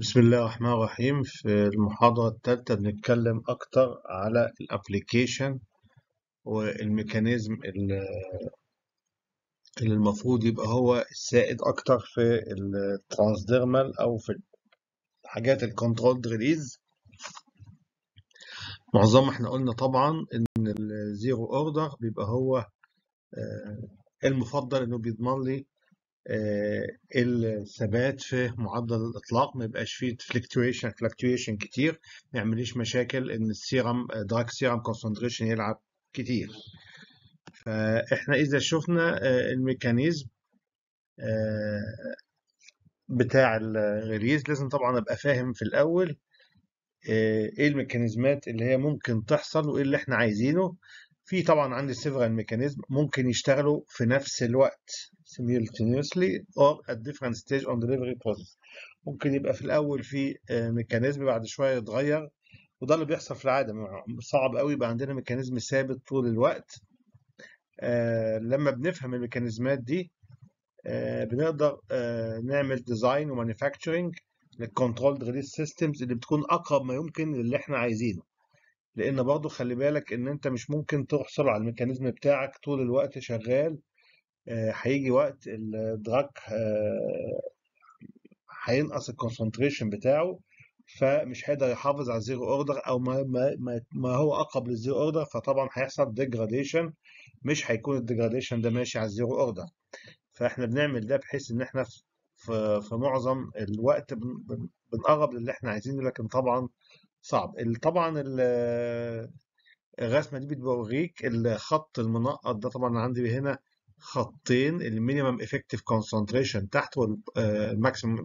بسم الله الرحمن الرحيم في المحاضرة الثالثة بنتكلم أكتر على الابليكيشن والميكانيزم اللي اللي المفروض يبقى هو السائد أكتر في الترانسديرمال أو في الحاجات الكنترولد ريليز معظم احنا قلنا طبعا إن الزيرو أوردر بيبقى هو آه، المفضل إنه بيضمن لي آه، الثبات في معدل الاطلاق ما يبقاش فيه فلكتويشن فلكتويشن كتير ما يعمليش مشاكل ان السيرم دراج سيرم كونسنتريشن يلعب كتير فاحنا اذا شفنا آه، الميكانيزم آه، بتاع الريليز لازم طبعا ابقى فاهم في الاول ايه الميكانيزمات اللي هي ممكن تحصل وايه اللي احنا عايزينه في طبعا عندي several ميكانيزم ممكن يشتغلوا في نفس الوقت simultaneously or at different stage on delivery process ممكن يبقى في الأول في ميكانيزم بعد شوية يتغير وده اللي بيحصل في العادة صعب قوي يبقى عندنا ميكانيزم ثابت طول الوقت لما بنفهم الميكانيزمات دي بنقدر نعمل ديزاين ومانيفاكتشرنج للكنترول ريليس سيستمز اللي بتكون أقرب ما يمكن للي احنا عايزينه لان برضه خلي بالك ان انت مش ممكن تحصل على الميكانيزم بتاعك طول الوقت شغال هيجي وقت الدراج هينقص الكونسنتريشن بتاعه فمش هيقدر يحافظ على الزيرو اوردر او ما, ما, ما هو اقرب للزيرو اوردر فطبعا هيحصل ديجراديشن مش هيكون الديجراديشن ده ماشي على الزيرو اوردر فاحنا بنعمل ده بحيث ان احنا في, في معظم الوقت بنقرب للي احنا عايزينه لكن طبعا صعب طبعا الرسمه دي بتوريك الخط المنقط ده طبعا عندي هنا خطين المينيمم افكتيف كونسنتريشن تحت والماكسيمم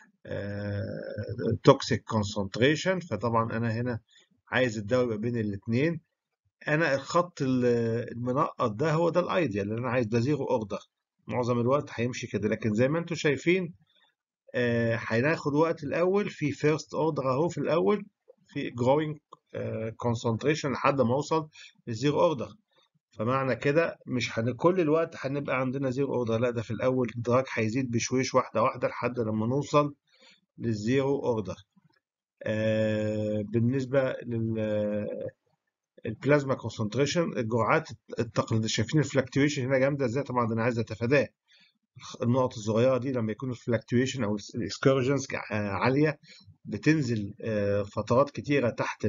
توكسيك كونسنتريشن فطبعا انا هنا عايز الدواء يبقى بين الاثنين انا الخط المنقط ده هو ده الايديال اللي انا عايز ده زيرو اوردر معظم الوقت هيمشي كده لكن زي ما انتم شايفين هناخد وقت الاول في فيرست اوردر اهو في الاول في growing concentration لحد ما اوصل للزيرو اوردر فمعنى كده مش هن كل الوقت هنبقى عندنا زيرو اوردر لا ده في الاول الدراج هيزيد بشويش واحده واحده لحد لما نوصل للزيرو اوردر آه بالنسبه لل البلازما كونسنتريشن الجرعات التقليديه شايفين الفلكتويشن هنا جامده ازاي طبعا انا عايز اتفاداه النقط الصغيره دي لما يكون الفلكتويشن او الاكسكرجنز عاليه بتنزل فترات كتيره تحت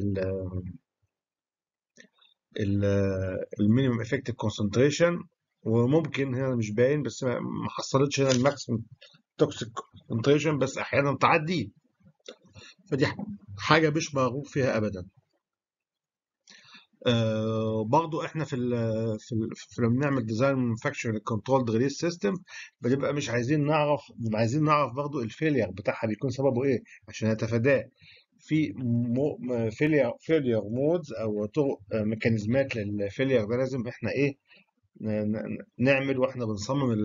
المينيمم افكتيف كونسنتريشن وممكن هنا مش باين بس ما حصلتش هنا الماكسيمم توكسيك كونسنتريشن بس احيانا تعدي فدي حاجه مش مرغوب فيها ابدا آه برضو احنا في ال في, ال في لما بنعمل ديزاين مانيفاكتشر كنترول ريليس سيستم بنبقى مش عايزين نعرف عايزين نعرف برضو الفيلير بتاعها بيكون سببه ايه عشان نتفاداه في فيلير فيلير مودز او طرق ميكانيزمات للفيلير ده لازم احنا ايه نعمل واحنا بنصمم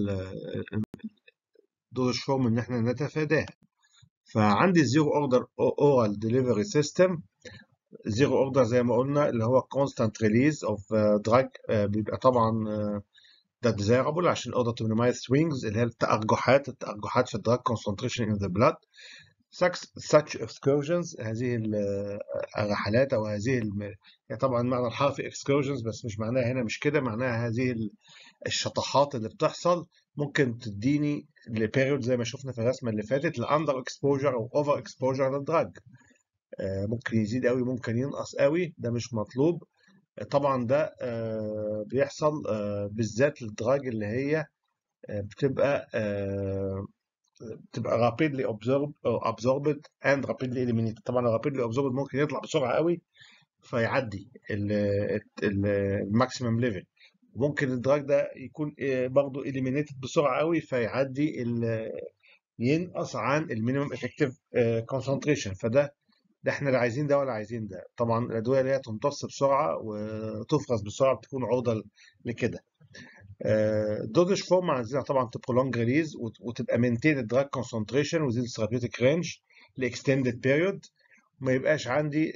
دور الشوم ان احنا نتفاداها فعندي الزيرو اوردر اورال ديليفري سيستم زيرو اوردر زي ما قلنا اللي هو constant release of drug بيبقى طبعا ده desirable عشان order to minimize swings اللي هي التأرجحات التأرجحات في الدراج concentration in the blood such, such excursions هذه الرحلات او هذه الم... يعني طبعا معنى الحرفي excursions بس مش معناها هنا مش كده معناها هذه الشطحات اللي بتحصل ممكن تديني لبيريود زي ما شفنا في الرسمه اللي فاتت لاندر اكسبوجر او اوفر اكسبوجر للدراج ممكن يزيد قوي ممكن ينقص قوي ده مش مطلوب طبعا ده بيحصل بالذات للدراج اللي هي بتبقى بتبقى rapidly absorbed absorbed and rapidly eliminated طبعا rapidly absorbed ممكن يطلع بسرعه قوي فيعدي الماكسيمم ليفل ممكن الدراج ده يكون برضه eliminated بسرعه قوي فيعدي ينقص عن المينيمم افكتيف كونسنتريشن فده ده احنا لا عايزين ده ولا عايزين ده طبعا الادويه اللي هي تمتص بسرعه وتفرز بسرعه بتكون عرضه لكده الدوزج فورم عايزينها طبعا تبرولونج ريليز وتبقى مينتين الدراج كونسنتريشن وزين الثيرابيوتيك رينج لاكستندد بيريود وما يبقاش عندي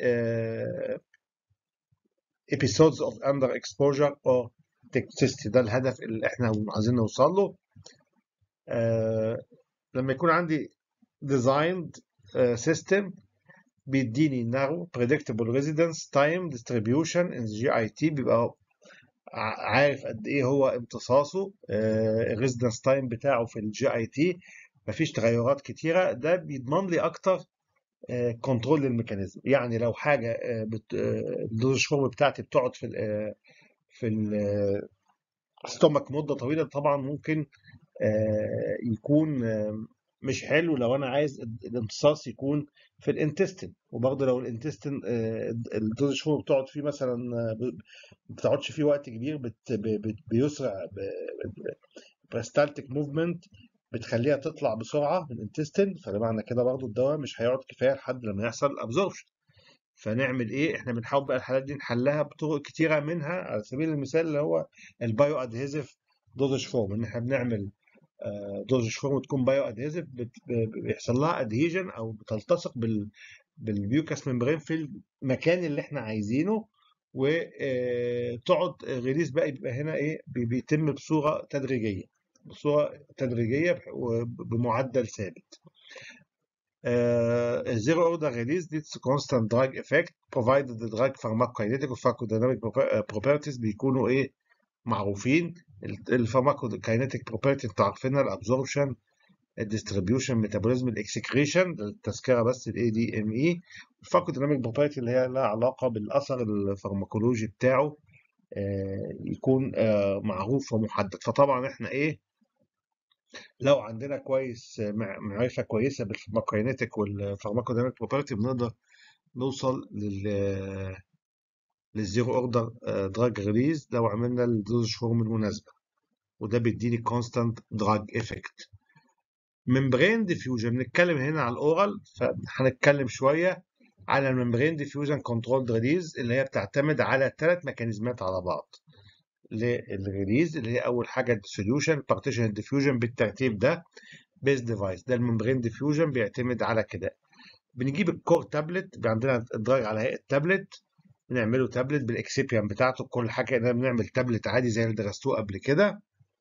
episodes of under exposure or toxicity ده الهدف اللي احنا عايزين نوصل له لما يكون عندي designed سيستم بيديني نارو predictable residence time distribution in GIT بيبقى عارف قد ايه هو امتصاصه الريزيدنس تايم بتاعه في الجي اي تي مفيش تغيرات كتيره ده بيضمن لي اكتر كنترول للميكانيزم يعني لو حاجه الدوز الشرب بتاعتي بتقعد في ال في الستومك مده طويله طبعا ممكن يكون مش حلو لو انا عايز الامتصاص يكون في الانتستين وبرضه لو الانتستين الدوز الشرب بتقعد فيه مثلا ما بتقعدش فيه وقت كبير بت بيسرع بريستالتيك موفمنت بتخليها تطلع بسرعه من الانتستين فده معنى كده برضه الدواء مش هيقعد كفايه لحد لما يحصل ابزوربشن فنعمل ايه احنا بنحاول بقى الحالات دي نحلها بطرق كتيره منها على سبيل المثال اللي هو البايو ادهيزيف دوزج فورم ان احنا بنعمل دوز فورم تكون بايو ادهيزيف بيحصل لها ادهيجن او بتلتصق بال بالبيوكاس ممبرين في المكان اللي احنا عايزينه وتقعد ريليز بقى يبقى هنا ايه بيتم بصوره تدريجيه بصوره تدريجيه بمعدل ثابت الزيرو اوردر ريليز leads to constant drug effect provided the drug pharmacokinetic و pharmacodynamic properties بيكونوا ايه معروفين الفارماكوكاينيتيك بروبرتي انتوا عارفينها الابزوربشن الديستريبيوشن ميتابوليزم الاكسكريشن التذكره بس الاي دي ام اي الفارماكوديناميك بروبرتي اللي هي لها علاقه بالاثر الفارماكولوجي بتاعه يكون معروف ومحدد فطبعا احنا ايه لو عندنا كويس معرفه كويسه بالفارماكوكاينيتيك والفارماكوديناميك بروبرتي بنقدر نوصل لل للزيرو اوردر دراج ريليز لو عملنا الدوز فورم المناسبه وده بيديني كونستانت دراج افكت ممبرين ديفيوجن بنتكلم هنا على الاورال فهنتكلم شويه على الممبرين ديفيوجن كنترول ريليز اللي هي بتعتمد على ثلاث ميكانيزمات على بعض للريليز اللي هي اول حاجه الديسوليوشن بارتيشن الديفيوجن بالترتيب ده بيز ديفايس ده الممبرين ديفيوجن بيعتمد على كده بنجيب الكور تابلت بيبقى عندنا الدراج على هيئه تابلت بنعمله تابلت بالاكسبيان بتاعته كل حاجه هنا بنعمل تابلت عادي زي اللي درستوه قبل كده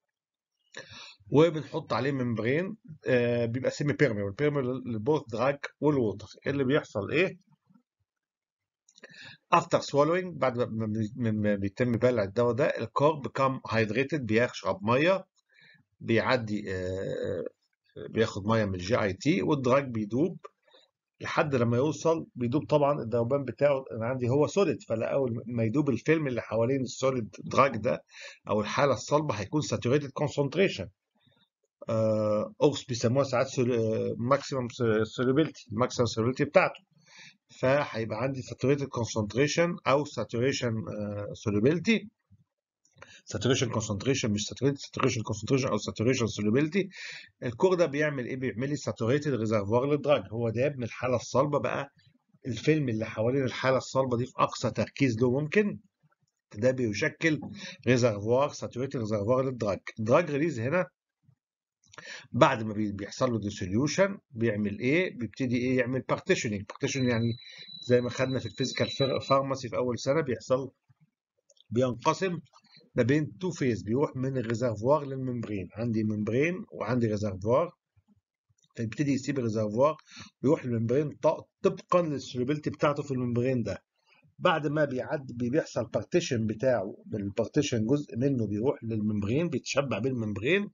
وبنحط عليه ممبرين آه بيبقى سيمي بيرميبل بيرميبل للبوث دراج والووتر اللي بيحصل ايه افتر سوالوينج بعد ما بيتم بلع الدواء ده الكور بيكام هايدريتد بيشرب ميه بيعدي آه بياخد ميه من الجي اي تي والدراج بيدوب لحد لما يوصل بيدوب طبعا الذوبان بتاعه انا عندي هو سوليد فلا اول ما يدوب الفيلم اللي حوالين السوليد دراج ده او الحاله الصلبه هيكون ساتوريتد كونسنتريشن اوكس بيسموها ساعات ماكسيمم سوليبيلتي الماكسيمم سوليبيلتي بتاعته فهيبقى عندي ساتوريتد كونسنتريشن او ساتوريشن سوليبيلتي ساتوريشن كونسنتريشن مش ساتوريتد ساتوريشن كونسنتريشن او ساتوريشن سوليبيلتي الكور ده بيعمل ايه بيعمل لي ساتوريتد ريزرفوار للدراج هو ده من الحاله الصلبه بقى الفيلم اللي حوالين الحاله الصلبه دي في اقصى تركيز له ممكن ده بيشكل ريزرفوار ساتوريتد ريزرفوار للدراج الدراج ريليز هنا بعد ما بيحصل له ديسوليوشن بيعمل ايه بيبتدي ايه يعمل بارتيشننج بارتيشن يعني زي ما خدنا في الفيزيكال فارماسي في اول سنه بيحصل بينقسم ما بين تو فيز بيروح من الريزرفوار للممبرين عندي ممبرين وعندي ريزرفوار فيبتدي يسيب الريزرفوار ويروح للممبرين طبقا للسوليبيلتي بتاعته في الممبرين ده بعد ما بيعد بيحصل بارتيشن بتاعه بالبارتيشن جزء منه بيروح للممبرين بيتشبع بالممبرين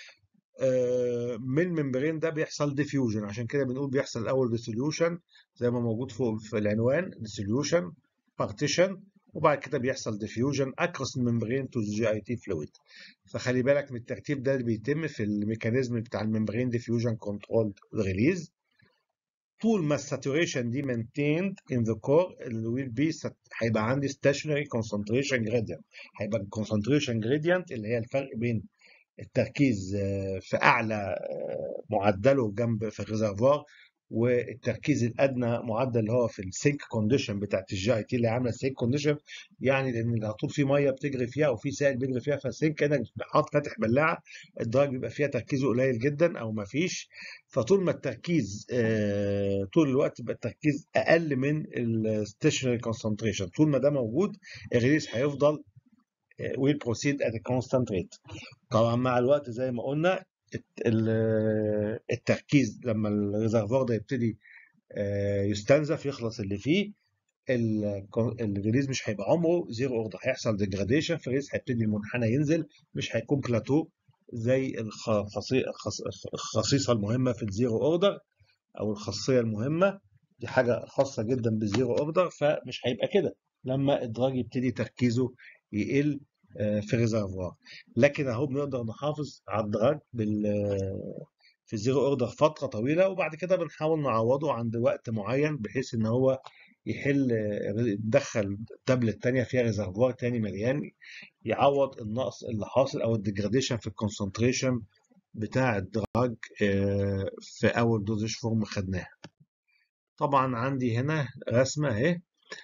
من الممبرين ده بيحصل ديفيوجن عشان كده بنقول بيحصل الاول ديسوليوشن زي ما موجود فوق في العنوان ديسوليوشن بارتيشن وبعد كده بيحصل ديفيوجن اكروس الممبرين تو جي اي تي فلويد فخلي بالك من الترتيب ده اللي بيتم في الميكانيزم بتاع الممبرين ديفيوجن كنترول ريليز طول ما الساتوريشن دي maintained in the core اللي will be هيبقى عندي stationary concentration gradient هيبقى الكونسنتريشن gradient اللي هي الفرق بين التركيز في اعلى معدله جنب في الريزرفوار والتركيز الادنى معدل اللي هو في السينك كونديشن بتاعت الجي اي تي اللي عامله سينك كونديشن يعني لان على طول في ميه بتجري فيها او في سائل بيجري فيها فالسينك كانك حاطط فاتح بلاعه الدرج بيبقى فيها تركيزه قليل جدا او ما فيش فطول ما التركيز طول الوقت يبقى التركيز اقل من الستيشنري كونسنتريشن طول ما ده موجود الريليس هيفضل ويل بروسيد ات كونستانت ريت طبعا مع الوقت زي ما قلنا التركيز لما الريزرفوار ده يبتدي آه، يستنزف يخلص اللي فيه ال- الريليز مش هيبقى عمره زيرو اوردر هيحصل ديجراديشن في الريليز هيبتدي المنحنى ينزل مش هيكون بلاتو زي الخصي- الخص- الخصيصه المهمه في الزيرو اوردر او الخاصيه المهمه دي حاجه خاصه جدا بالزيرو اوردر فمش هيبقى كده لما الدراج يبتدي تركيزه يقل آه، في الريزرفوار لكن اهو بنقدر نحافظ على الدراج بال في الزيرو اوردر فتره طويله وبعد كده بنحاول نعوضه عند وقت معين بحيث ان هو يحل يدخل التابلت الثانيه فيها ريزرفوار تاني مليان يعوض النقص اللي حاصل او الديجراديشن في الكونسنتريشن بتاع الدراج آه، في اول دوزج فورم خدناها طبعا عندي هنا رسمه اهي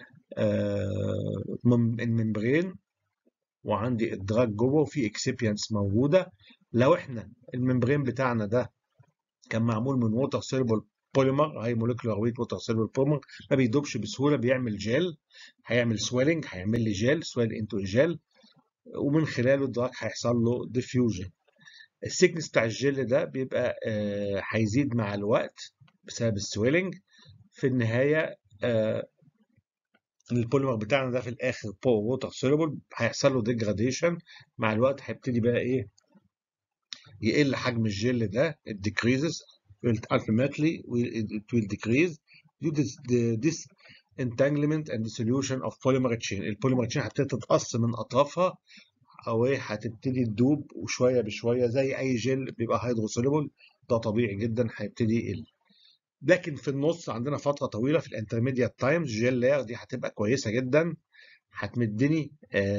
آه، من- الممبرين وعندي الدراج جوه وفي اكسبيانس موجوده لو احنا الممبرين بتاعنا ده كان معمول من ووتر سيلبل بوليمر هاي موليكولار ويت ووتر سيلبل بوليمر ما بيدوبش بسهوله بيعمل جيل هيعمل سويلنج هيعمل لي جيل سويل انتو جيل ومن خلاله الدراج هيحصل له ديفيوجن السيكنس بتاع الجل ده بيبقى آه، هيزيد مع الوقت بسبب السويلنج في النهايه آه، البوليمر بتاعنا ده في الاخر بو ووتر سوليبل هيحصل له ديجراديشن مع الوقت هيبتدي بقى ايه يقل حجم الجل ده it decreases will ultimately will, it will decrease due to the disentanglement and dissolution of polymer chain البوليمر chain هتبتدي تتقص من اطرافها او ايه هتبتدي تدوب وشويه بشويه زي اي جل بيبقى هيدروسوليبل ده طبيعي جدا هيبتدي يقل لكن في النص عندنا فتره طويله في الانترميديات تايمز جيل لاير دي هتبقى كويسه جدا هتمدني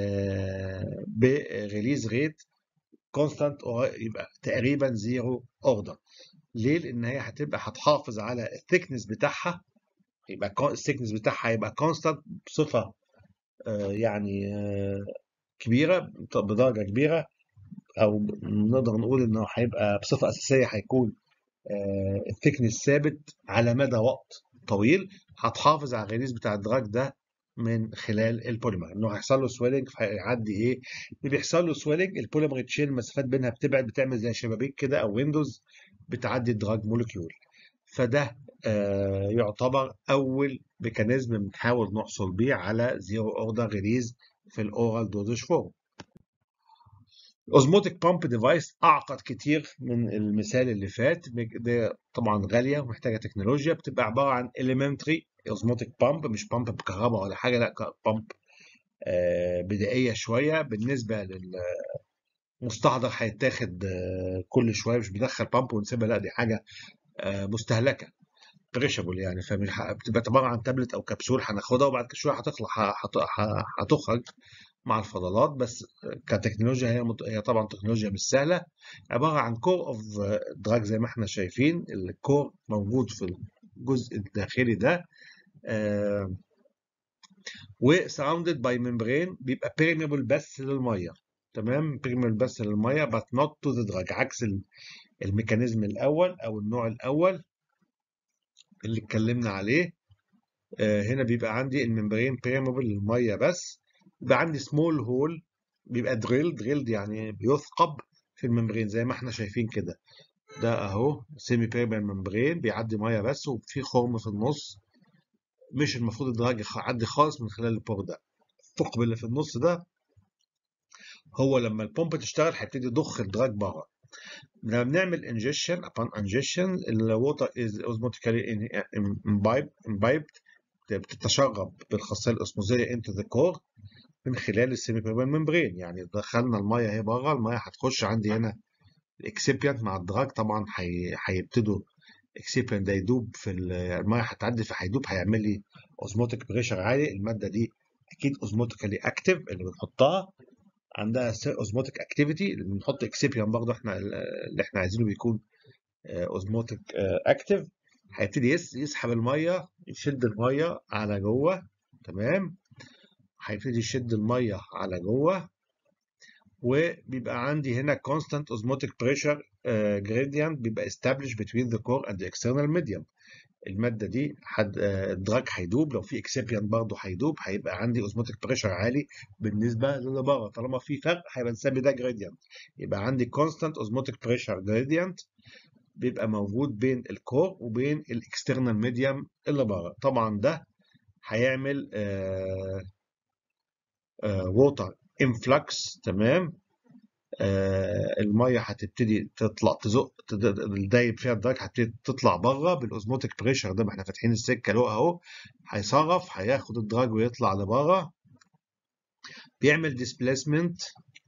آه بريليز ريت كونستانت يبقى تقريبا زيرو اوردر ليه؟ لان هي هتبقى هتحافظ على الثيكنس بتاعها يبقى الثيكنس بتاعها هيبقى كونستانت بصفه آه يعني آه كبيره بدرجه كبيره او نقدر نقول انه هيبقى بصفه اساسيه هيكون الثيكنس ثابت على مدى وقت طويل هتحافظ على الريليز بتاع الدراج ده من خلال البوليمر انه هيحصل له سويلنج فهيعدي ايه اللي بيحصل له سويلنج البوليمر تشيل المسافات بينها بتبعد بتعمل زي شبابيك كده او ويندوز بتعدي الدراج مولكيول فده آه يعتبر اول ميكانيزم بنحاول نحصل بيه على زيرو اوردر ريليز في الاورال دوزج فورم اوزموتيك بامب ديفايس اعقد كتير من المثال اللي فات ده طبعا غاليه ومحتاجه تكنولوجيا بتبقى عباره عن elementary اوزموتيك بامب مش بامب بكهرباء ولا حاجه لا بامب آه بدائيه شويه بالنسبه للمستحضر هيتاخد آه كل شويه مش بندخل بامب ونسيبها لا دي حاجه آه مستهلكه بريشابل يعني فبتبقى عباره عن تابلت او كبسول هناخدها وبعد كده شويه هتطلع هتخرج مع الفضلات بس كتكنولوجيا هي مت... هي طبعا تكنولوجيا مش سهله عباره عن كور اوف دراج زي ما احنا شايفين الكور موجود في الجزء الداخلي ده آه وسراوندد باي ممبرين بيبقى بيرميبل بس للميه تمام بيرميبل بس للميه but not to the drug عكس الميكانيزم الاول او النوع الاول اللي اتكلمنا عليه آه هنا بيبقى عندي الممبرين بيرميبل للميه بس بيبقى عندي سمول هول بيبقى دريل دريلد يعني بيثقب في الممبرين زي ما احنا شايفين كده ده اهو سيمي بيرميبل ممبرين بيعدي ميه بس وفي خرم في النص مش المفروض الدراج يعدي خالص من خلال البور ده الثقب اللي في النص ده هو لما البومب تشتغل هيبتدي يضخ الدراج بره لما بنعمل انجكشن upon انجكشن الووتر از اوزموتيكالي امبايب امبايبد بتتشرب بالخاصيه الاسموزيه انتو ذا كور من خلال السيمي بيرميبل ممبرين يعني دخلنا الميه اهي بره الميه هتخش عندي هنا الاكسبيانت مع الدراج طبعا هيبتدوا الاكسبيانت ده يدوب في الميه هتعدي فهيدوب هيعمل لي اوزموتيك بريشر عالي الماده دي اكيد اوزموتيكالي اكتف اللي بنحطها عندها اوزموتيك اكتيفيتي اللي بنحط اكسبيان برضه احنا اللي احنا عايزينه بيكون اوزموتيك اكتف هيبتدي يسحب الميه يشد الميه على جوه تمام هيبتدي يشد الميه على جوه وبيبقى عندي هنا constant osmotic pressure uh, gradient بيبقى established between the core and the external medium الماده دي حد الدراج هيدوب لو في اكسبيان برضه هيدوب هيبقى عندي اوزموتيك بريشر عالي بالنسبه للي بره طالما في فرق هيبقى نسمي ده جريدينت يبقى عندي constant osmotic pressure gradient بيبقى موجود بين الكور وبين الاكسترنال ميديم اللي بره طبعا ده هيعمل ووتر انفلكس تمام آه الميه هتبتدي تطلع تزق الدايب فيها الدرج هتبتدي تطلع بره بالاوزموتيك بريشر ده ما احنا فاتحين السكه له اهو هيصرف هياخد الدرج ويطلع لبره بيعمل ديسبليسمنت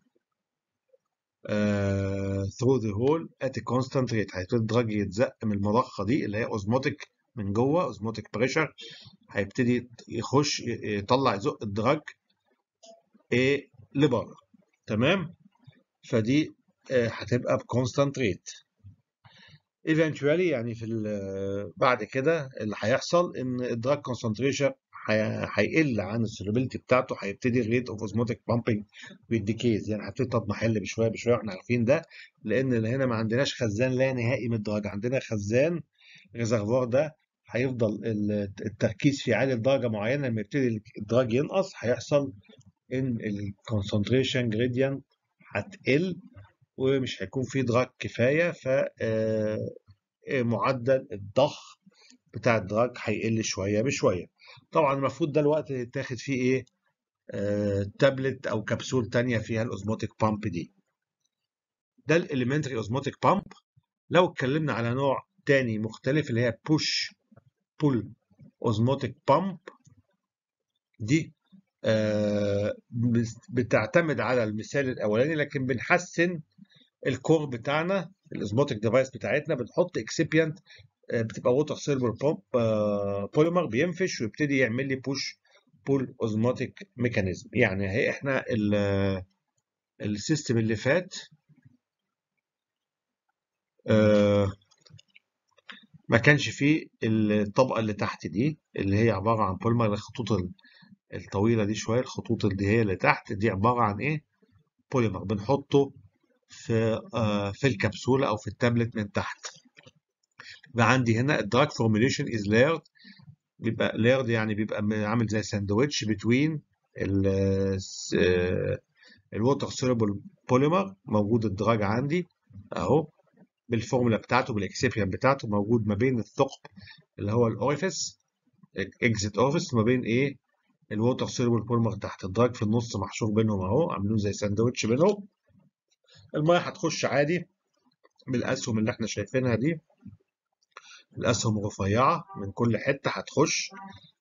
ثرو ذا هول ات كونستانت ريت هيبتدي الدرج يتزق من المضخه دي اللي هي اوزموتيك من جوه اوزموتيك بريشر هيبتدي يخش يطلع يزق الدرج ايه لبره تمام فدي هتبقى بكونستانت ريت eventually يعني في بعد كده اللي هيحصل ان الدراج كونسنتريشن هيقل عن السولوبيلتي بتاعته هيبتدي الريت اوف اوزموتيك بامبنج بالديكيز يعني هتبتدي تضمحل بشويه بشويه احنا عارفين ده لان هنا ما عندناش خزان لا نهائي من الدرجه عندنا خزان ريزرفوار ده هيفضل التركيز فيه عالي لدرجه معينه لما يبتدي الدراج ينقص هيحصل ان الكونسنتريشن جريدينت هتقل ومش هيكون في دراج كفايه ف معدل الضخ بتاع الدراج هيقل شويه بشويه طبعا المفروض ده الوقت اللي يتاخد فيه ايه آه تابلت او كبسول تانية فيها الاوزموتيك بامب دي ده الاليمنتري اوزموتيك بامب لو اتكلمنا على نوع تاني مختلف اللي هي بوش بول اوزموتيك بامب دي آه بتعتمد على المثال الاولاني لكن بنحسن الكور بتاعنا الاوزموتيك ديفايس بتاعتنا بنحط اكسبيانت بتبقى ووتر سيلفر بوليمر بينفش ويبتدي يعمل لي بوش بول اوزموتيك ميكانيزم يعني هي احنا السيستم اللي فات آه ما كانش فيه الطبقه اللي تحت دي اللي هي عباره عن بوليمر الخطوط الطويله دي شويه الخطوط اللي هي اللي تحت دي عباره عن ايه بوليمر بنحطه في آه في الكبسوله او في التابلت من تحت يبقى عندي هنا الدراج فورميليشن از لايرد بيبقى لايرد يعني بيبقى عامل زي ساندويتش بتوين الووتر سوليبل بوليمر موجود الدراج عندي اهو بالفورمولا بتاعته بالاكسبيان بتاعته موجود ما بين الثقب اللي هو الاوريفيس اكزيت اوريفيس ما بين ايه الووتر سوليبل بوليمر تحت الدراج في النص محشور بينهم اهو عاملين زي ساندويتش بينهم الميه هتخش عادي بالاسهم اللي احنا شايفينها دي الاسهم الرفيعه من كل حته هتخش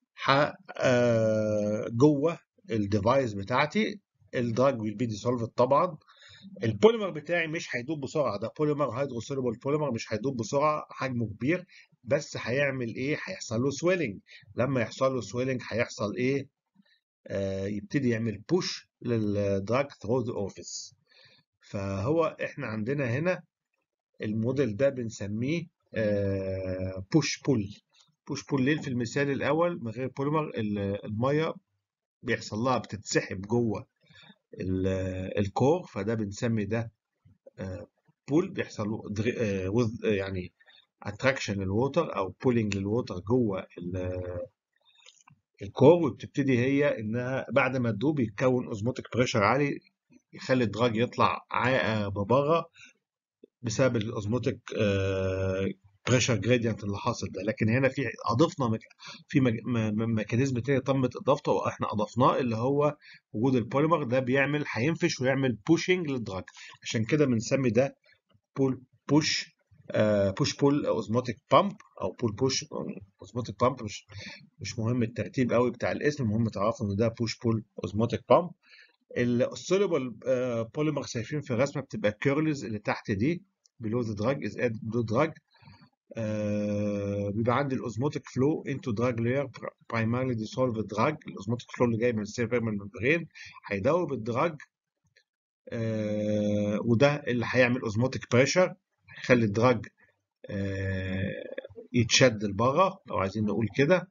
جوه الديفايس بتاعتي الدراج ويل بي ديسولفد طبعا البوليمر بتاعي مش هيدوب بسرعه ده بوليمر هيدروسوليبل بوليمر مش هيدوب بسرعه حجمه كبير بس هيعمل ايه هيحصل له سويلنج لما يحصل له سويلنج هيحصل ايه آه يبتدي يعمل بوش للدراج ثرو ذا اوفيس فهو احنا عندنا هنا الموديل ده بنسميه بوش بول بوش بول ليه في المثال الاول من غير بوليمر الميه بيحصل لها بتتسحب جوه الكور فده بنسمي ده بول بيحصل له يعني اتراكشن للووتر او بولينج للووتر جوه الكور وبتبتدي هي انها بعد ما تدوب يتكون اوزموتيك بريشر عالي يخلي الدراج يطلع بره بسبب الاوزموتيك بريشر جريدينت اللي حاصل ده لكن هنا في اضفنا مك... في مك... ميكانيزم تاني تمت اضافته واحنا اضفناه اللي هو وجود البوليمر ده بيعمل هينفش ويعمل بوشنج للدراج عشان كده بنسمي ده بول بوش بوش بول اوزموتيك بامب او بول بوش اوزموتيك بامب مش مش مهم الترتيب قوي بتاع الاسم المهم تعرفوا ان ده بوش بول اوزموتيك بامب السوليبل بوليمر شايفين في الرسمه بتبقى كيرلز اللي تحت دي below the drug is add below drug آه بيبقى عندي الاوزموتيك فلو انتو دراج لاير برايمرلي ديسولف دراج الاوزموتيك فلو اللي جاي من السيرفيرمال ممبرين هيدوب الدراج آه وده اللي هيعمل اوزموتيك بريشر هيخلي الدراج آه يتشد لبره لو عايزين نقول كده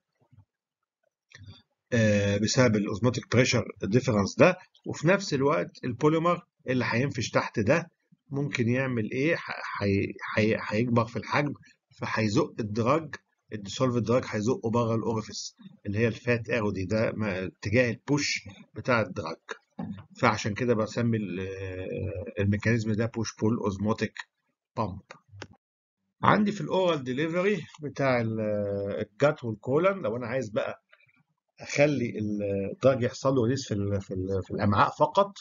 آه بسبب الاوزموتيك بريشر ديفرنس ده وفي نفس الوقت البوليمر اللي هينفش تحت ده ممكن يعمل ايه هيكبر في الحجم فهيزق الدراج الديسولف الدراج هيزقه بره الاورفيس اللي هي الفات ايرو دي ده اتجاه البوش بتاع الدراج فعشان كده بسمي الميكانيزم ده بوش بول اوزموتيك بامب عندي في الاورال ديليفري بتاع ال- الجات والكولن لو انا عايز بقى اخلي الدرج يحصل له ريليس في ال- في ال- في الامعاء فقط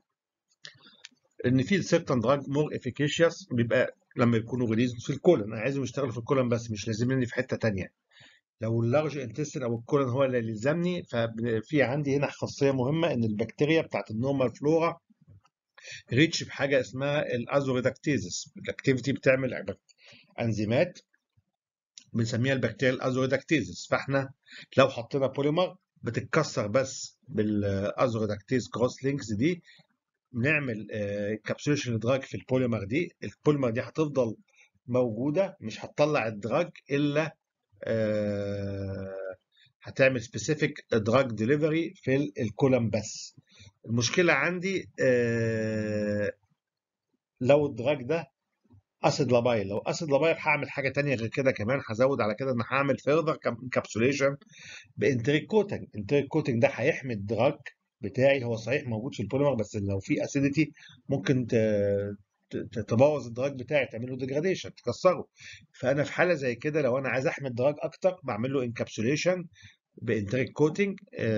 ان في سيرتن دراج مور افيكيشيوس بيبقى لما يكونوا ريليز في الكولن انا عايزهم يشتغلوا في الكولن بس مش لازمني في حته تانية لو اللارج انتستين او الكولن هو اللي يلزمني ففي عندي هنا خاصيه مهمه ان البكتيريا بتاعت النورمال فلورا ريتش بحاجه اسمها الازوريدكتيزس الاكتيفيتي بتعمل انزيمات بنسميها البكتيريا الازوريدكتيزس فاحنا لو حطينا بوليمر بتتكسر بس بالازوريدكتيز كروس لينكس دي نعمل كابسوليشن دراج في البوليمر دي البوليمر دي هتفضل موجوده مش هتطلع الدراج الا آه، هتعمل سبيسيفيك دراج ديليفري في الكولم بس المشكله عندي آه، لو الدراج ده اسيد لابايل لو اسيد لابايل هعمل حاجه تانية غير كده كمان هزود على كده ان هعمل فيرذر كابسوليشن بانتريك كوتنج انتريك كوتنج ده هيحمي الدراج بتاعي هو صحيح موجود في البوليمر بس لو في اسيديتي ممكن ت- ت- تبوظ الدراج بتاعي تعمل له ديجراديشن تكسره فانا في حاله زي كده لو انا عايز احمي الدراج اكتر بعمل له انكابسوليشن بانتريك كوتنج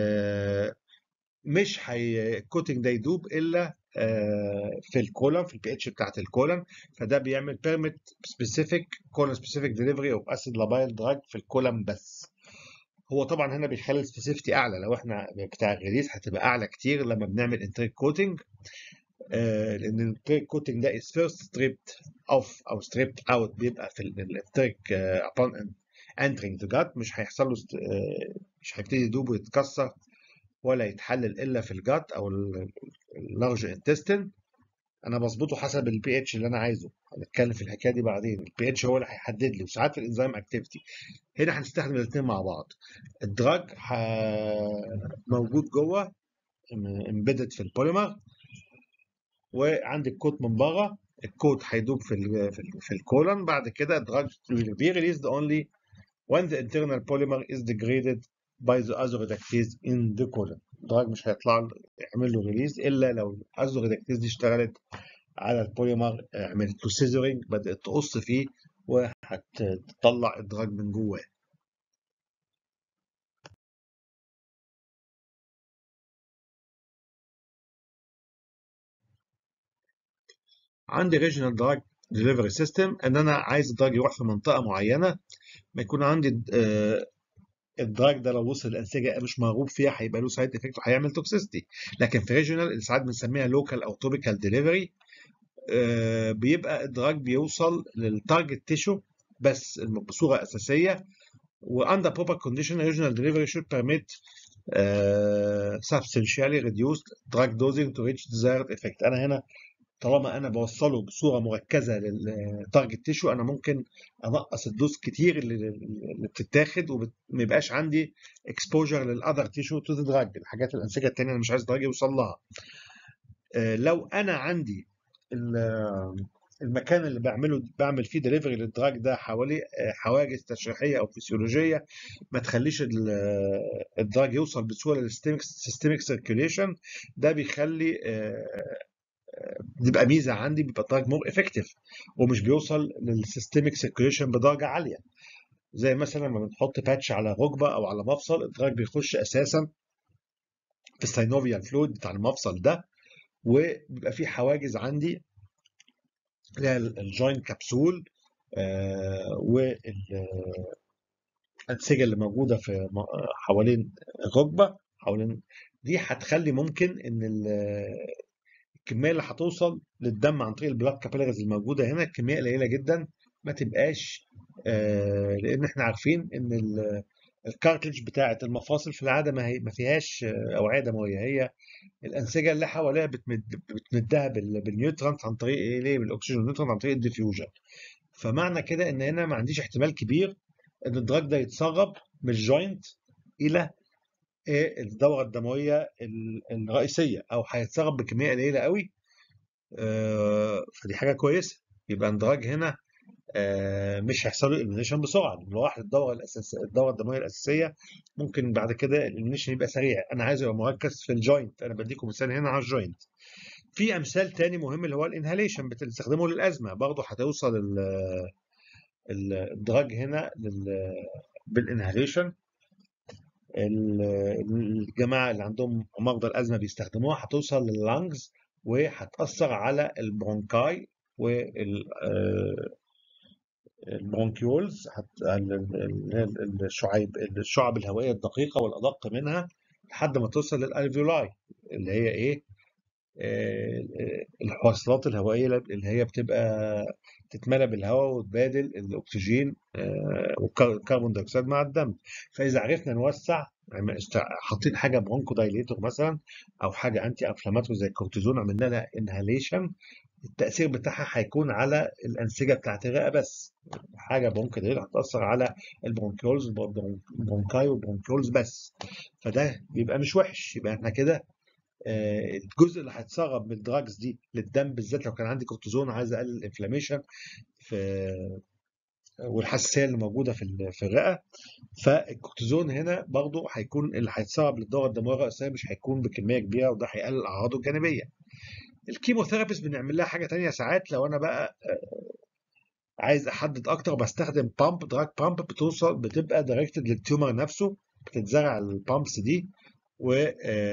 مش هي الكوتنج ده يدوب الا آه، في الكولن في البي اتش بتاعت الكولن فده بيعمل بيرميت سبيسيفيك كولن سبيسيفيك ديليفري اوف اسيد لابايل دراج في الكولن بس هو طبعا هنا بيخلي السبيسيفتي اعلى لو احنا بتاع الريليز هتبقى اعلى كتير لما بنعمل انتريك كوتنج آه، لان الانتريك كوتنج ده is first stripped off او stripped out بيبقى في الانتريك upon entering the gut مش هيحصل له است- آه، مش هيبتدي يدوب ويتكسر ولا يتحلل الا في الجات او اللارج انتستين انا بظبطه حسب البي اتش اللي انا عايزه هنتكلم في الحكايه دي بعدين البي اتش هو اللي هيحدد لي وساعات في الانزيم اكتيفيتي هنا هنستخدم الاثنين مع بعض الدراج ح... موجود جوه امبيدد في البوليمر وعندي الكوت من بره الكوت هيدوب في ال في, ال في الكولون بعد كده الدراج will be released only when the internal polymer is degraded by the azoreductase in the colon الدراج مش هيطلع له- يعمل له ريليز الا لو الازوريدكتيز دي اشتغلت على البوليمر عملت له سيزرنج بدات تقص فيه وهتطلع الدراج من جواه عندي ريجنال دراج ديليفري سيستم ان انا عايز الدراج يروح في منطقه معينه ما يكون عندي آه، الدراج ده لو وصل الانسجه مش مرغوب فيها هيبقى له سايد افكت وهيعمل توكسيستي لكن في ريجنال اللي ساعات بنسميها لوكال او توبيكال ديليفري بيبقى الدراج بيوصل للتارجت تيشو بس بصوره اساسيه واندر بروبر كونديشن ريجنال ديليفري should permit uh, substantially reduced drug dosing to reach desired effect انا هنا طالما انا بوصله بصوره مركزه للتارجت تيشو انا ممكن انقص الدوز كتير اللي, اللي بتتاخد وما يبقاش عندي اكسبوجر للاذر تيشو تو ذا دراج الحاجات الانسجه التانيه انا مش عايز الدراج يوصل لها آه، لو انا عندي ال- المكان اللي بعمله بعمل فيه دليفري للدراج ده حواليه آه، حواجز تشريحيه او فسيولوجيه ما تخليش ال- الدراج يوصل بسهوله للسيستميك سيركيوليشن ده بيخلي آه، بيبقى ميزه عندي بيبقى الدراج مور افكتيف ومش بيوصل للسيستميك سيركيوليشن بدرجه عاليه زي مثلا لما بنحط باتش على ركبه او على مفصل الدراج بيخش اساسا في الساينوفيال فلويد بتاع المفصل ده وبيبقى في حواجز عندي اللي هي الجوينت كبسول والانسجه اللي موجوده في م- حوالين الركبه حوالين دي هتخلي ممكن ان ال- الكميه اللي هتوصل للدم عن طريق البلاد كابيلاريز الموجوده هنا كميه قليله جدا ما تبقاش آه، لان احنا عارفين ان ال- الكارتلج بتاعه المفاصل في العاده ما هي ما فيهاش آه، اوعيه دمويه هي الانسجه اللي حواليها بتمد بتمدها بال- بالنيوترانت عن طريق ايه ليه بالاكسجين والنيوترانت عن طريق الديفيوجن فمعنى كده ان هنا ما عنديش احتمال كبير ان الدراج ده يتسرب من الجوينت الى إيه الدوره الدمويه ال- الرئيسيه او هيتسرب بكميه قليله قوي آه، فدي حاجه كويسه يبقى الدراج هنا آه، مش هيحصل له اليمينيشن بسرعه لو راح الدوره الاساسيه الدوره الدمويه الاساسيه ممكن بعد كده الاليمينيشن يبقى سريع انا عايزه يبقى مركز في الجوينت انا بديكم مثال هنا على الجوينت في امثال تاني مهم اللي هو الانهاليشن بتستخدمه للازمه برضه هتوصل ال- الدراج هنا بالانهاليشن الجماعه اللي عندهم مرضى الازمه بيستخدموها هتوصل لللانجز وهتاثر على البرونكاي وال البرونكيولز الشعيب الشعب الهوائيه الدقيقه والادق منها لحد ما توصل للالفيولاي اللي هي ايه الحواصلات الهوائيه اللي هي بتبقى تتملى بالهواء وتبادل الاكسجين والكربون دايوكسيد مع الدم فاذا عرفنا نوسع حاطين حاجه برونكو دايليتور مثلا او حاجه انتي انفلاماتوري زي الكورتيزون عملنا لها انهاليشن التاثير بتاعها هيكون على الانسجه بتاعت الرئه بس حاجه برونكو دايليتور هتاثر على البرونكيولز البرونكاي والبرونكيولز بس فده بيبقى مش وحش يبقى احنا كده الجزء اللي هيتسرب من الدراجز دي للدم بالذات لو كان عندي كورتيزون عايز اقلل الانفلاميشن في والحساسيه اللي موجوده في في الرئه فالكورتيزون هنا برضو هيكون اللي هيتسرب للدوره الدمويه الرئيسيه مش هيكون بكميه كبيره وده هيقلل اعراضه الجانبيه الكيموثيرابيست بنعمل لها حاجه تانية ساعات لو انا بقى عايز احدد اكتر بستخدم بامب دراج بامب بتوصل بتبقى دايركتد للتيومر نفسه بتتزرع البامبس دي و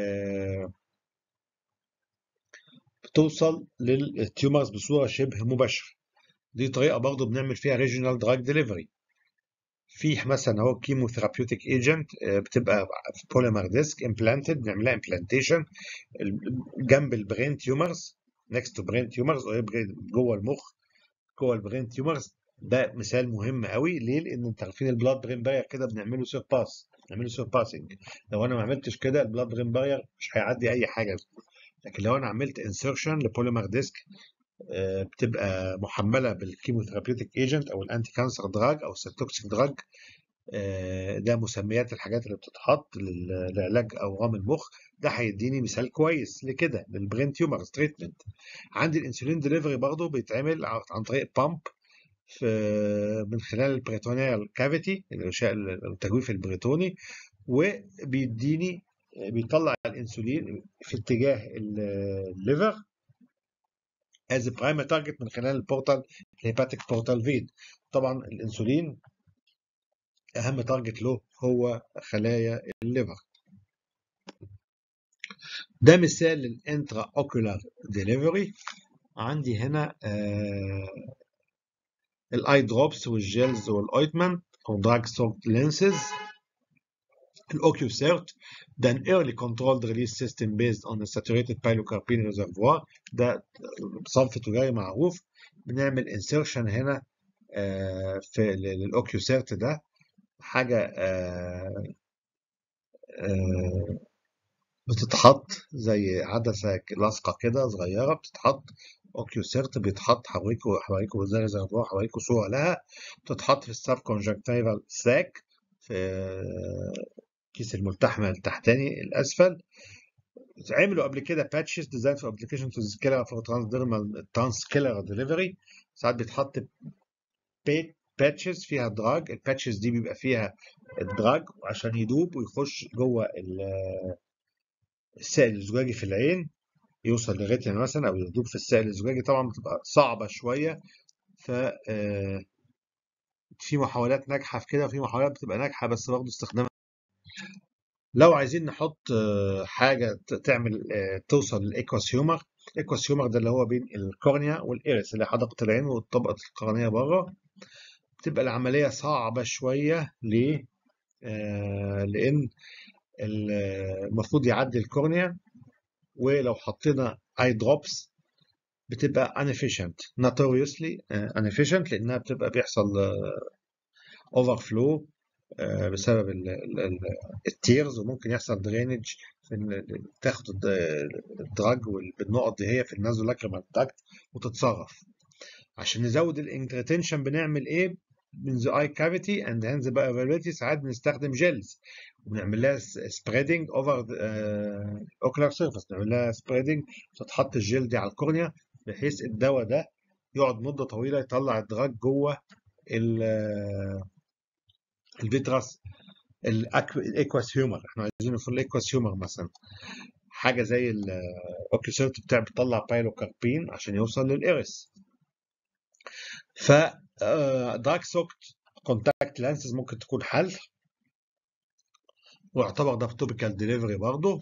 بتوصل للتيومرز بصوره شبه مباشره دي طريقه برضو بنعمل فيها ريجونال دراج ديليفري في مثلا اهو كيموثيرابيوتيك ايجنت بتبقى في بوليمر ديسك امبلانتد بنعملها امبلانتيشن جنب البرين تيومرز نكست تو برين تيومرز جوه المخ جوه البرين تيومرز ده مثال مهم قوي ليه؟ لان انتوا عارفين البلاد برين بارير كده بنعمله سيرباس بنعمله سيرباسنج لو انا ما عملتش كده البلاد برين بارير مش هيعدي اي حاجه لكن لو انا عملت انسرشن لبوليمر ديسك بتبقى محمله بالكيموثيرابيوتيك ايجنت او الانتي كانسر دراج او السيتوكسيك دراج ده مسميات الحاجات اللي بتتحط لعلاج اورام المخ ده هيديني مثال كويس لكده للبرين تيومرز تريتمنت عندي الانسولين ديليفري برضه بيتعمل عن طريق بامب في من خلال البريتونيال كافيتي الغشاء التجويف البريتوني وبيديني بيطلع الانسولين في اتجاه الليفر از برايمري تارجت من خلال البورتال الهيباتيك بورتال فين طبعا الانسولين اهم تارجت له هو خلايا الليفر ده مثال للانترا اوكولار ديليفري عندي هنا آه الاي دروبس والجيلز والاويتمنت او دراج سورت لينسز الاوكيوسيرت ده an early controlled release system based on a saturated pilocarpine reservoir ده صنف تجاري معروف بنعمل insertion هنا آه في للاوكيوسيرت ده حاجة آه آه بتتحط زي عدسة لاصقة كده صغيرة بتتحط اوكيوسيرت بيتحط حواليكوا حواليكوا زي ريزرفوار حواليكوا صورة لها بتتحط في السب كونجكتيفال ساك في كيس الملتحمة التحتاني الأسفل عملوا قبل كده باتشز ديزاين فور ابلكيشن تو سكيلر فور ترانسديرمال ترانسكيلر ديليفري ساعات بيتحط باتشز فيها دراج الباتشز دي بيبقى فيها الدراج عشان يدوب ويخش جوه السائل الزجاجي في العين يوصل لغايه مثلا او يدوب في السائل الزجاجي طبعا بتبقى صعبه شويه ف في محاولات ناجحه في كده وفي محاولات بتبقى ناجحه بس برضه استخدامها لو عايزين نحط حاجه تعمل توصل للايكواس هيومر الايكواس هيومر ده اللي هو بين الكورنيا والايرس اللي حدقه العين والطبقه القرنيه بره بتبقى العمليه صعبه شويه ليه لان المفروض يعدي الكورنيا ولو حطينا اي دروبس بتبقى inefficient notoriously inefficient لانها بتبقى بيحصل اوفر فلو بسبب التيرز وممكن يحصل درينج في تاخد الدراج بالنقط دي هي في النازو لاكريمال تاكت وتتصرف عشان نزود الانترتنشن بنعمل ايه من ذا اي كافيتي اند هنز بقى افيلابيلتي ساعات بنستخدم جيلز وبنعمل لها سبريدنج اوفر اوكلر سيرفيس نعمل لها سبريدنج تتحط الجيل دي على الكورنيا بحيث الدواء ده يقعد مده طويله يطلع الدراج جوه الفيتراس الايكواس هيومر احنا عايزينه في الايكواس هيومر مثلا حاجه زي الاوكيسيرت بتاع بتطلع بايلوكاربين عشان يوصل للايرس ف دارك سوكت كونتاكت لانسز ممكن تكون حل ويعتبر ده في توبيكال ديليفري برضه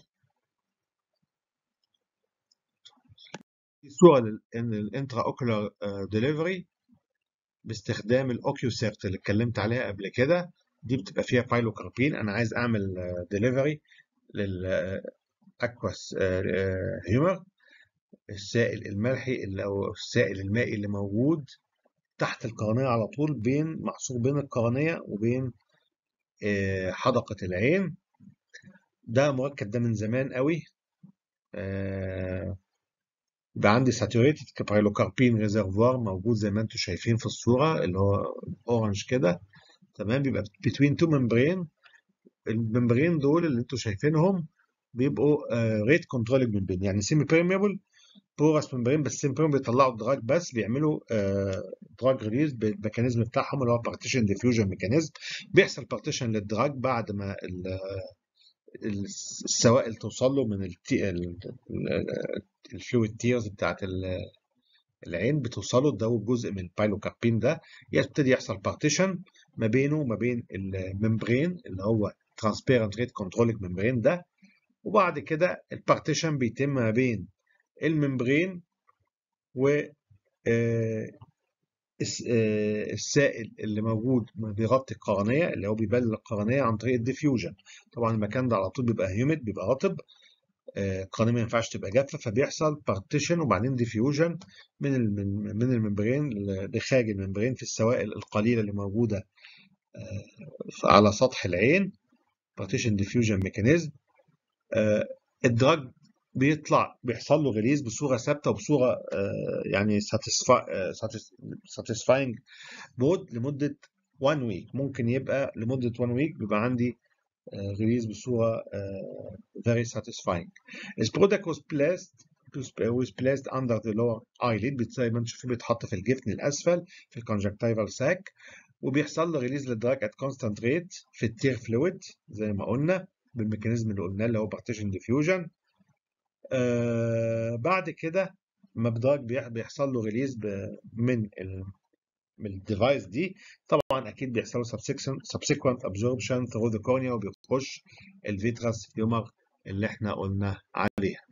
في صورة لل- ان الانترا اوكولار ديليفري باستخدام الاوكيوسيرت اللي اتكلمت عليها قبل كده دي بتبقى فيها بايلوكاربين انا عايز اعمل ديليفري للاكواس هيومر السائل الملحي اللي او السائل المائي اللي موجود تحت القرنية على طول بين محصور بين القرنية وبين آه، حدقة العين ده مركب ده من زمان قوي آه، يبقى عندي ساتوريتد كابايلوكاربين ريزرفوار موجود زي ما انتم شايفين في الصورة اللي هو اورنج كده تمام بيبقى بتوين تو ممبرين الممبرين دول اللي انتم شايفينهم بيبقوا ريت كنترولنج ممبرين يعني سيمي بيرميبل بورس ممبرين بس سيمي بيرميبل بيطلعوا دراج بس بيعملوا دراج ريليز بالميكانيزم بتاعهم اللي هو بارتيشن ديفيوجن ميكانيزم بيحصل بارتيشن للدراج بعد ما ال- السوائل توصل له من الفلويد تيرز بتاعت ال- العين بتوصله ده جزء من البايلوكاربين ده يبتدي يحصل بارتيشن ما بينه وما بين الممبرين اللي هو ترانسبيرنت ريت كنترولينج ممبرين ده وبعد كده البارتيشن بيتم ما بين الممبرين و آه، الس- آه، السائل اللي موجود بيغطي القرنية اللي هو بيبلل القرنية عن طريق الديفيوجن طبعا المكان ده على طول بيبقى هيوميد بيبقى رطب آه، القرنية ما ينفعش تبقى جافة فبيحصل بارتيشن وبعدين ديفيوجن من الم- من الممبرين لخارج الممبرين في السوائل القليلة اللي موجودة آه، على سطح العين بارتيشن ديفيوجن ميكانيزم الدراج بيطلع بيحصل له ريليز بصوره ثابته وبصوره آه، يعني ساتيسفاينج مود لمده 1 ويك ممكن يبقى لمده 1 ويك بيبقى عندي ريليز بصوره آه، very satisfying. This product was placed was placed under the lower eyelid زي ما انتم شايفين بيتحط في الجفن الاسفل في الكونجكتيفال ساك وبيحصل له ريليز للدراج ات كونستانت ريت في التير فلويد زي ما قلنا بالميكانيزم اللي قلناه اللي هو بارتيشن ديفيوجن آه بعد كده ما الدراج بيح- بيحصل له ريليز من ال من الديفايس دي طبعا اكيد بيحصل له subsequent absorption through the cornea وبيخش الفيتراس هيومر اللي احنا قلنا عليها